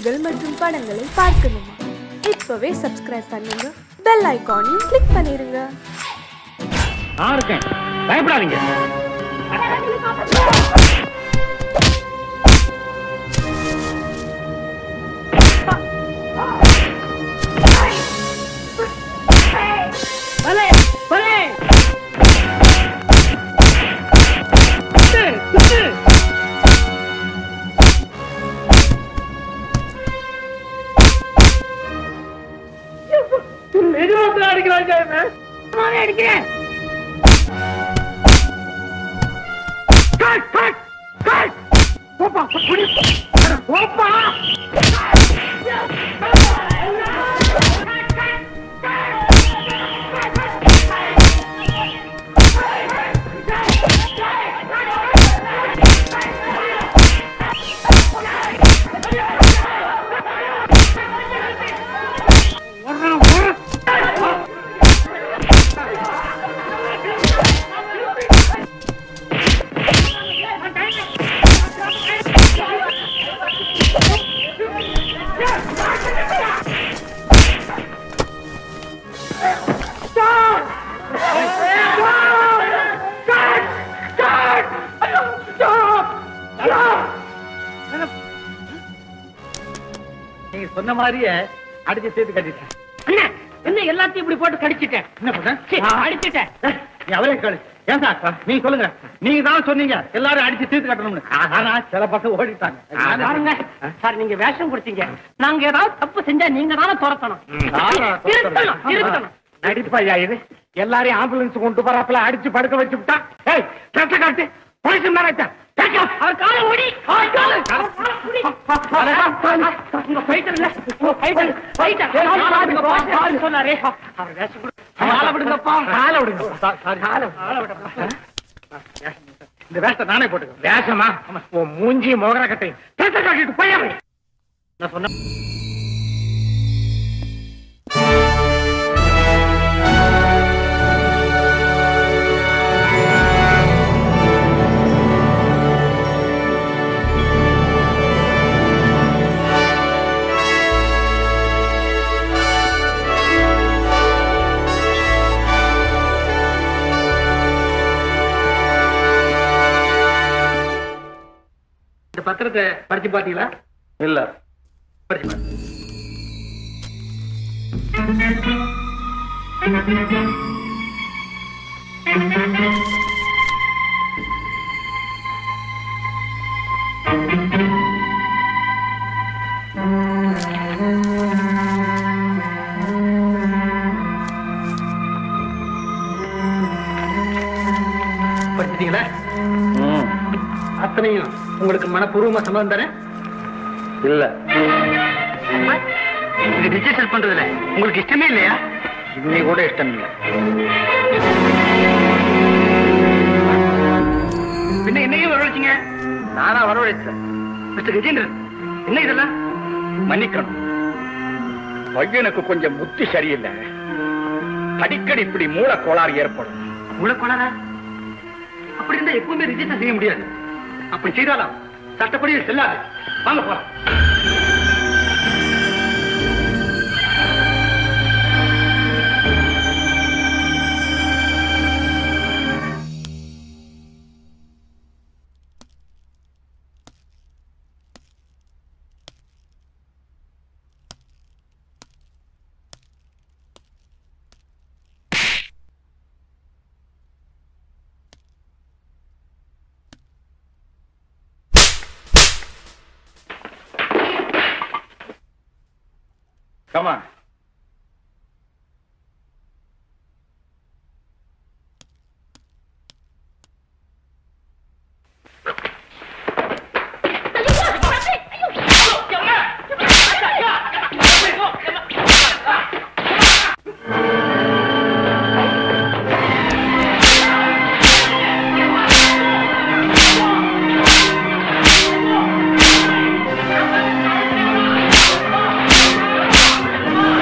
நிகழ்ச்சிகள் மற்றும் படங்களை பார்க்கணுமா இப்பவே சப்ஸ்கிரைப் பண்ணுங்க பெல் ஐகானையும் கிளிக் பண்ணிருங்க நான் இருக்கேன் பயப்படாதீங்க பலே, பலே. குத்து, குத்து. மெதுவாக அடிக்கிறாங்க என்ன? நானே அடிக்கிறேன் கட் கட் கட் போப்பா புடி அட, போப்பா வர்றேன், வர்றேன். நீங்க சொன்ன மாதிரியே அடிச்சு சேர்த்து கட்டிட்டேன் அண்ணா என்ன எல்லாத்தையும் இப்படி போட்டு கடிச்சிட்டேன் என்ன பண்ண சீ, அடிச்சிட்டேன் நீ அவரே கேளு ஏன் சார் நீங்க சொல்லுங்க நீங்க தான் சொன்னீங்க எல்லாரும் அடிச்சு தீர்த்து கட்டணும்னு ஆனா சில பக்கம் ஓடிட்டாங்க பாருங்க சார் நீங்க வேஷம் கொடுத்தீங்க நாங்க ஏதாவது தப்பு செஞ்சா நீங்க தானே துரத்தணும் திருத்தணும் திருத்தணும் நடிப்பையா இது எல்லாரையும் ஆம்புலன்ஸ் கொண்டு போறாப்புல அடிச்சு படுக்க வச்சு விட்டா ஏய் கட்ட காட்டு போலீஸ் மேலே அவர் காலை ஓடி அவர் காலை அவர் காலை ஓடி. உங்க ஃபைட்டர் இல்ல உங்க ஃபைட்டர் ஃபைட்டர் சொன்னாரே அவர் வேஷம் கொடு காலை விடுங்கப்பா காலை விடுங்க சாரி காலை விடுங்க இந்த வேஷத்தை நானே போட்டுக்கிறேன் வேஷமா உன் மூஞ்சி மோகர கட்டை கட்ட காட்டிட்டு போய் நான் சொன்ன இந்த பத்திரத்தை படிச்சு பாத்தீங்களா இல்ல படிச்சு பாருங்க படிச்சிட்டீங்களா அத்தனையும் உங்களுக்கு மனப்பூர்வமா சம்மதம் தானே இல்ல இது ரிஜிஸ்டர் பண்றதுல உங்களுக்கு இஷ்டமே இல்லையா இன்னி கூட இஷ்டம் இல்ல பின்ன என்னையும் வரவழைச்சீங்க நானா வரவழைச்சேன் மிஸ்டர் கஜேந்திரன் என்ன இதெல்லாம் மன்னிக்கணும் பையனுக்கு கொஞ்சம் புத்தி சரியில்லை அடிக்கடி இப்படி மூல கோளாறு ஏற்படும் மூலக்கொணரா அப்படி இருந்தா எப்பவுமே ரிஜிஸ்டர் செய்ய முடியாது அப்படி செய்தாலும் சட்டப்படி இது செல்லாது வாங்க போலாம் Come on. ஐயோ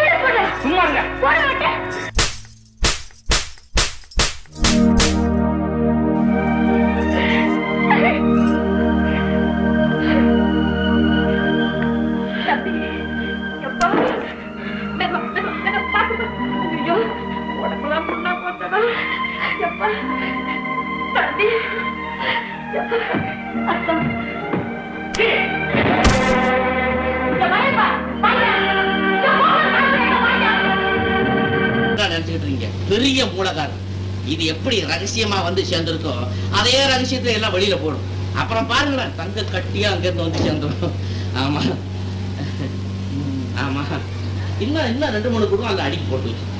கீழே போடு சும்மா இருங்க போட மாட்டேன் தம்பி, எப்பா? மெதுவா, மெதுவா, மெதுவா, பார்த்து, பார்த்து. ஐயோ, உடம்பெல்லாம் புண்ணா போச்சடா. எப்பா? தம்பி, எப்பா? அத்தா. இங்க வாயேப்பா, வாயா. இங்க போங்க, வாங்க, வாயா. நினைச்சுக்கிட்டு இருக்கீங்க பெரிய மூலகாரம் இது எப்படி ரகசியமா வந்து சேர்ந்திருக்கோ அதே ரகசியத்துல எல்லாம் வெளியில போடும் அப்புறம் பாருங்களேன் தங்க கட்டியா அங்க இருந்து வந்து சேர்ந்துடும் ஆமா ம், ஆமா இன்னும் இன்னும் ரெண்டு மூணு குடும்பம் அந்த அடிக்கு போட்டு வச்சு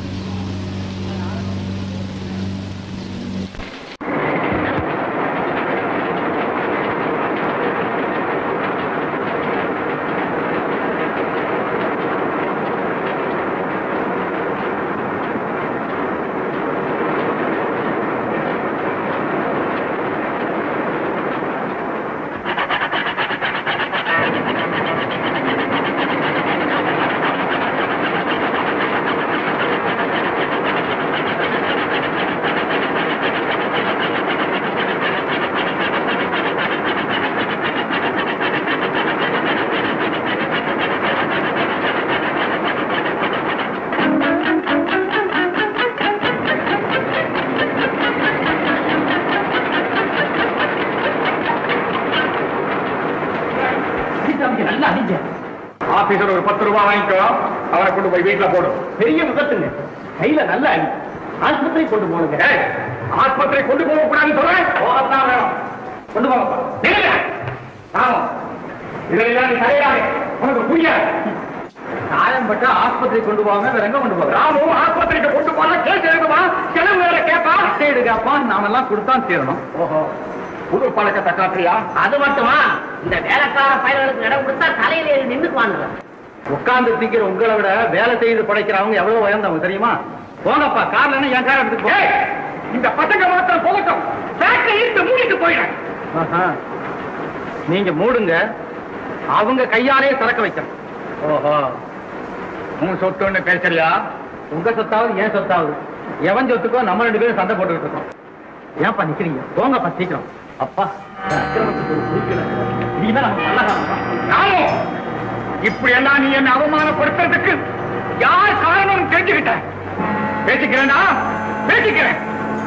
நல்லா அடிங்க ஆபீசர் ஒரு பத்து ரூபாய் வாங்கிக்கோ அவரை கொண்டு போய் வீட்டுல போடும் பெரிய விபத்துங்க கையில நல்ல அடி ஆஸ்பத்திரி கொண்டு போனுங்க ஆஸ்பத்திரி கொண்டு போக கூடாதுன்னு சொல்றேன் போகத்தான் வேணும் கொண்டு போங்க நில்லுங்க. ஆமா இதெல்லாம் நீ தலையிடாதே உனக்கு புரியாது காயம் பட்டு ஆஸ்பத்திரி கொண்டு போவாங்க வேற எங்க கொண்டு போவாங்க ராமும் ஆஸ்பத்திரிக்கு கொண்டு போனா கேஸ் எடுக்குமா செலவு வேற கேப்பா எடுக்காப்பா நாமெல்லாம் கொடுத்தான் தீரணும் ஓஹோ புது பழக்கத்தை காட்டுறியா அது மட்டுமா இந்த வேலைக்கார பயல்களுக்கு இடம் கொடுத்தா தலையில ஏறி நின்னுக்குவானுங்க உட்கார்ந்து திங்கிற உங்களை விட வேலை செய்து படைக்கிறவங்க எவ்வளவு உயர்ந்தவங்க தெரியுமா போங்கப்பா கார்ல என்ன என் கார் எடுத்துட்டு போ இந்த பசங்க மாத்திரம் போகட்டும் ஃபேக்டரி இருந்து மூடிட்டு போயிடுறேன் நீங்க மூடுங்க அவங்க கையாலே திறக்க வைக்கணும் ஓஹோ உன் சொத்துன்னு பேசுறியா உங்க சொத்தாவது ஏன் சொத்தாவது எவன் சொத்துக்கோ நம்ம ரெண்டு பேரும் சண்டை போட்டுக்கிட்டு இருக்கோம் ஏன்ப்பா நிக்கிறீங்க போங்கப்பா சீக்கிரம் அப்பா இந்த அக்கிரமத்துக்கு ஒரு குறுக்கில நீதான் நம்ம நல்ல இப்படி எல்லாம் நீ என்ன அவமானப்படுத்துறதுக்கு யார் காரணம் தெரிஞ்சுக்கிட்ட பேசிக்கிறேனா பேசிக்கிறேன்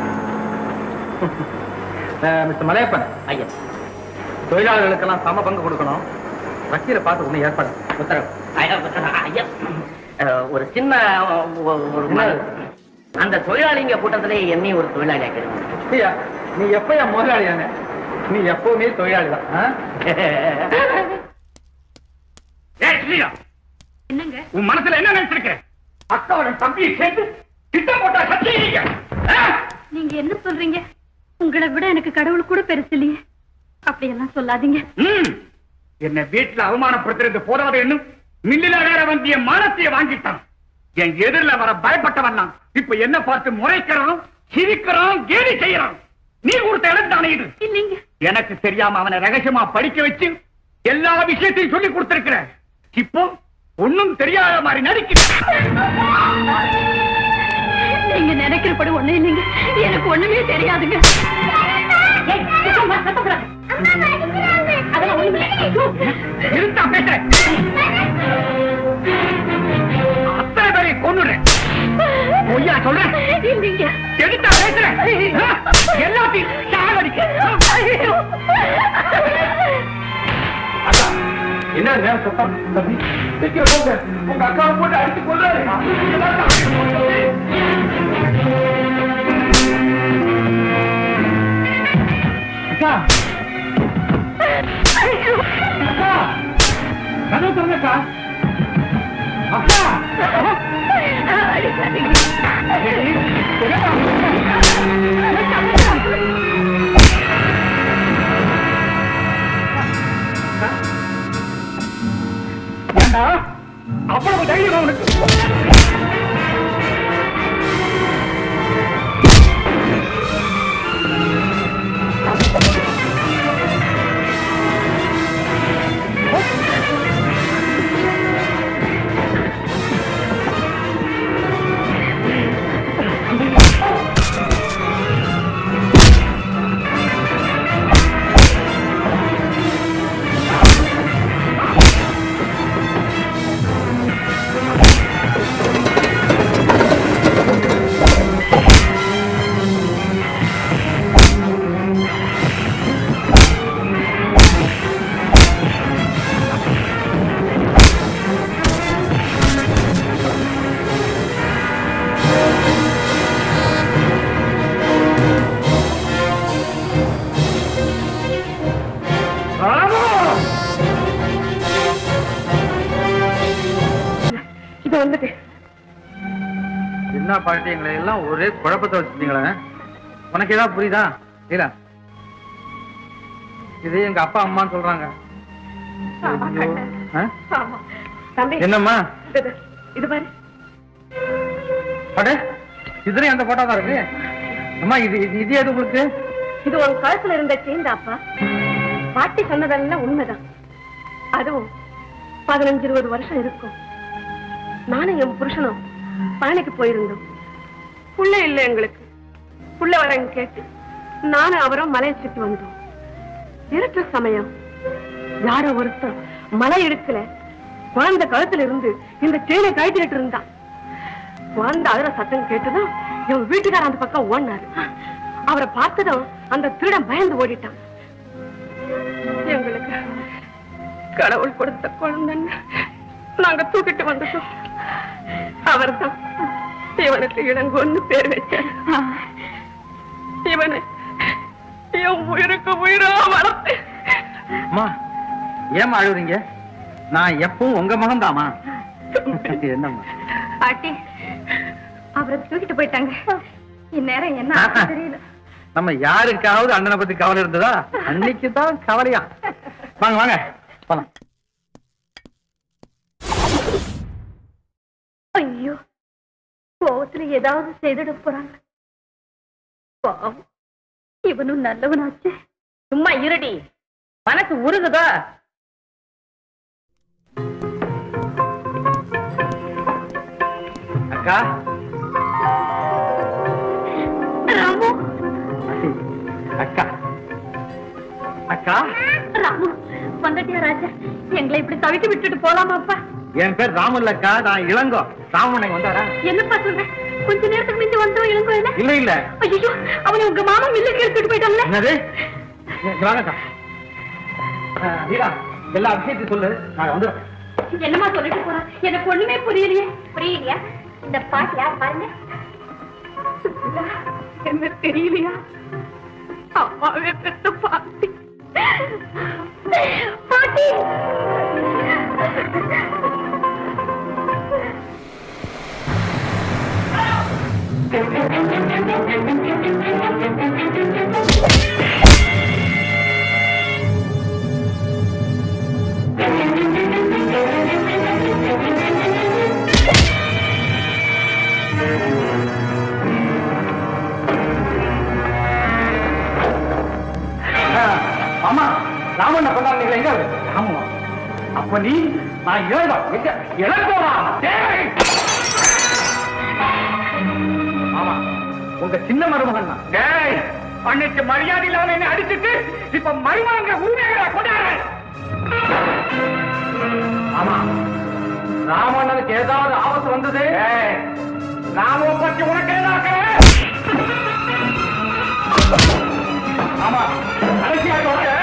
மிஸ்டர் மலையப்பன் ஐயா தொழிலாளர்களுக்கெல்லாம் சம பங்கு கொடுக்கணும் வக்கீல பார்த்து ஒண்ணு ஏற்பாடு உத்தரவு ஐயா, ஐயா அஹ், ஒரு சின்ன அஹ், ஒ- ஒரு ம- அந்த தொழிலாளிங்க கூட்டத்திலே என்னையும் ஒரு தொழிலாளி ஆக்கிடுவாங்க ஐயா நீ எப்பயா முதலாளியான நீ எப்பவுமே தொழிலாளி தான் என்னங்க உன் மனசுல என்ன நினைச்சிருக்க அக்காவோட தம்பியை சேர்த்து திட்டம் போட்டா சத்தியீங்க நீங்க என்ன சொல்றீங்க உங்களை விட எனக்கு கடவுள் கூட பெருசு இல்லையே அப்படியெல்லாம் சொல்லாதீங்க என்ன வீட்டுல அவமானப்படுத்துறது போதாது என்னும் மில்லில வேற வந்திய மானத்தைய வாங்கிட்டான் என் எதிரில வர பயப்பட்டவன் நான் இப்ப என்ன பார்த்து முறைக்கிறான் சிரிக்கிறான் கேலி செய்யறான் நீ கொடுத்த இடம் தானே இது இல்லைங்க எனக்கு தெரியாம அவனை ரகசியமா படிக்க வச்சு எல்லா விஷயத்தையும் சொல்லி கொடுத்திருக்கிற இப்போ ஒண்ணும் தெரியாத மாதிரி நடிக்கிறேன் நீங்க நினைக்கிறபடி ஒண்ணு இல்லைங்க எனக்கு ஒண்ணுமே தெரியாதுங்க ஏய், சத்தம் போடாத, சத்தம் போடாத. அதெல்லாம் ஒண்ணுமில்லை. இருந்தா பேசுறேன் அத்தனை பேரை கொண்டுடுறேன் பொய்யா சொல்றேன் இல்லைங்க எடுத்தா பேசுறேன் ஆ? எல்லாத்தையும் சாகடிக்க அக்கா, என்ன நேரம் சத்தம் தம்பி சீக்கிரம் போங்க உங்க அக்காவை போட்டு அடிச்சு கொள்றாரு அக்கா அக்கா கதவு திறங்கக்கா அக்கா ஏண்டா அவ்வளவு தைரியம் அவனுக்கு என்ன பாட்டி எங்களை எல்லாம் ஒரே குழப்பத்தை வச்சுட்டீங்களே உனக்கு ஏதாவது புரியுதா இல்ல இது எங்க அப்பா அம்மான்னு சொல்றாங்க ஆமா, ஐயோ. கண்ணு. ஆ? ஆமா. தம்பி என்னம்மா இது இது பாரு அடே இதுலயும் அந்த போட்டோ தான் இருக்கு அம்மா இது இது- இது எது உங்களுக்கு இது உன் கழுத்துல இருந்த சேந்தாப்பா பாட்டி சொன்னதெல்லாம் உண்மைதான் அதுவும் பதினஞ்சு இருபது வருஷம் இருக்கும் நானும் என் புருஷனும் பழனிக்கு போயிருந்தோம் புள்ள இல்ல எங்களுக்கு புள்ள வரங்க கேட்டு நானும் அவரும் மலையை சுத்தி வந்தோம் இருட்டு சமயம் யாரோ ஒருத்தன் மலை இடுக்கல குழந்தை கழுத்துல இருந்து இந்த செயினை கழட்டிட்டு இருந்தான் குழந்தை அழுற சத்தம் கேட்டுதான் என் வீட்டுக்காரர் அந்த பக்கம் ஓடினாரு அவரை பார்த்ததும் அந்த திருடன் பயந்து ஓடிட்டான் எங்களுக்கு கடவுள் கொடுத்த குழந்தைன்னு நாங்க தூக்கிட்டு வந்துட்டோம் அவர்தான் இவனுக்கு இளங்கோன்னு பேர் வச்சார் இவனை என் உயிருக்கு உயிரா வளர்த்து அம்மா ஏம்மா அழுகுறீங்க நான் எப்பவும் உங்க மகன் தாமா என்னம்மா பாட்டி அவரை தூக்கிட்டு போயிட்டாங்க இந்நேரம் என்ன ஆச்சுன்னு தெரியல நம்ம யாருக்காவது அண்ணனை பத்தி கவலை இருந்ததா அன்னைக்கு தான் கவலையா வாங்க வாங்க போலாம் ஐயோ கோவத்துல ஏதாவது செய்துட போறாங்க பாவம் இவனும் நல்லவனாச்சே சும்மா இருடி மனசு உருகுதோ அக்கா ராமு அக்கா அக்கா ராமு வந்துட்டியா ராஜா எங்களை இப்படி தவிக்க விட்டுட்டு போலாமாப்பா என் பேர் ராமன் அக்கா நான் இளங்கோ ராமன் வந்தாரா என்னப்பா சொல்ற கொஞ்ச நேரத்துக்கு முந்தி வந்தோம் இளங்கோ என்ன இல்ல இல்ல ஐயோ அவனை உங்க மாமா மில்லுக்கு எடுத்துட்டு போயிட்டாங்களே என்னது இங்க வாங்கக்கா ஆ, வீரா எல்லா விஷயத்தையும் சொல்லு நான் வந்து என்னமா சொல்லிட்டு போறான் எனக்கு ஒண்ணுமே புரியலையே புரியலையா இந்த பாட்டு யார் பாருங்க என்ன தெரியலையா அம்மாவே பெத்த பாட்டி பாட்டி ஆ, அம்மா ராமன் கொண்டாடுறீங்களா எங்க அவரு? ராமன் அப்ப நீ நான் இழந்தா எங்க இழந்தோமா டேய்! ஆமா உங்க சின்ன மருமகன் தான் டேய் அன்னைக்கு மரியாதை இல்லாம என்ன அடிச்சிட்டு இப்ப மருமகங்க உரிமைகளை கொண்டாடுற ஆமா ராமண்ணனுக்கு ஏதாவது ஆபத்து வந்தது ராம பத்தி உனக்கு ஏதாவது ஆமா கடைசியா சொல்றேன்.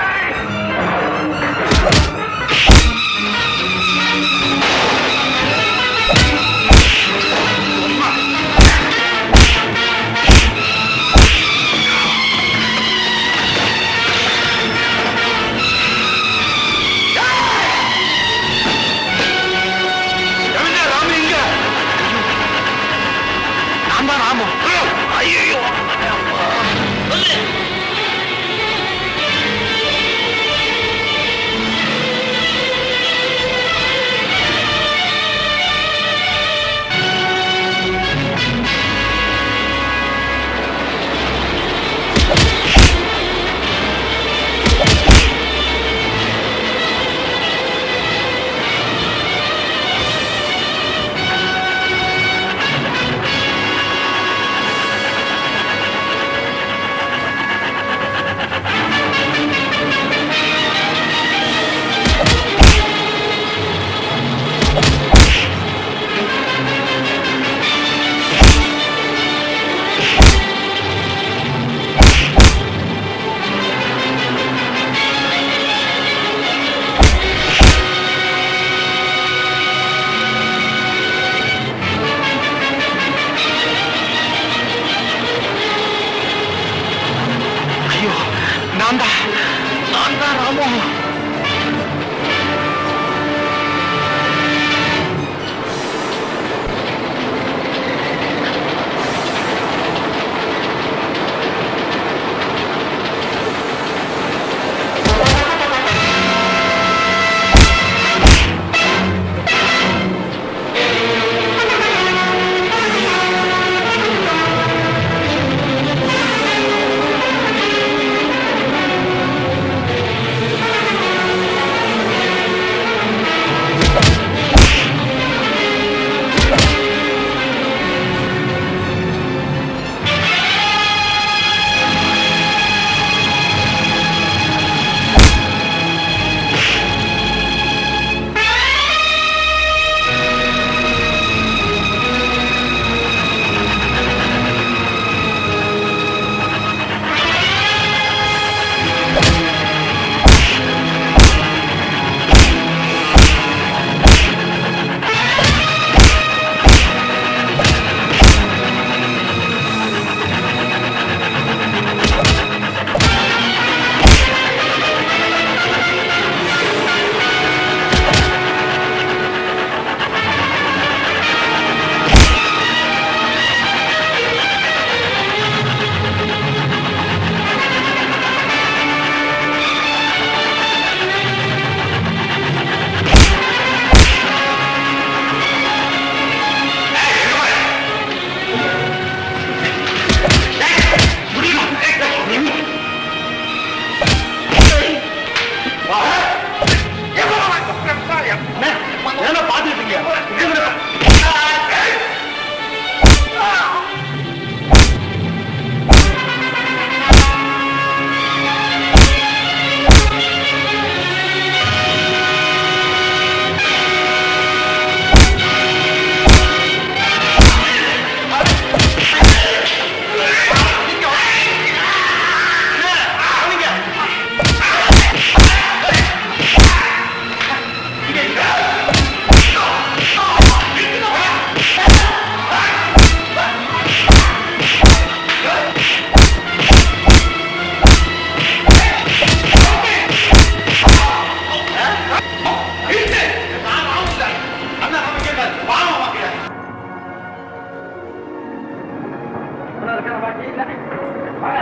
இல்ல வாங்க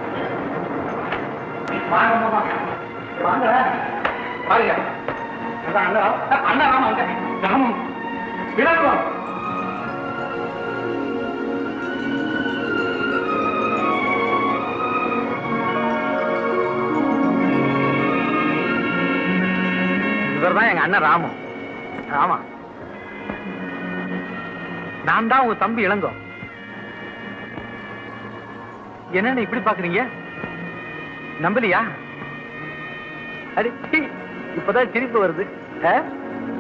வாங்க மாமா வாங்க பாருங்க அதான் அண்ணா அண்ணா ராம அங்க ராமம் விளக்கம் இவர் தான் எங்க அண்ணன் ராமு ராமா நான் தான் உங்க தம்பி இளங்கோ என்னன்னு இப்படி பாக்குறீங்க நம்பலையா அடி சீ, இப்பதான் சிரிப்பு வருது ஆ?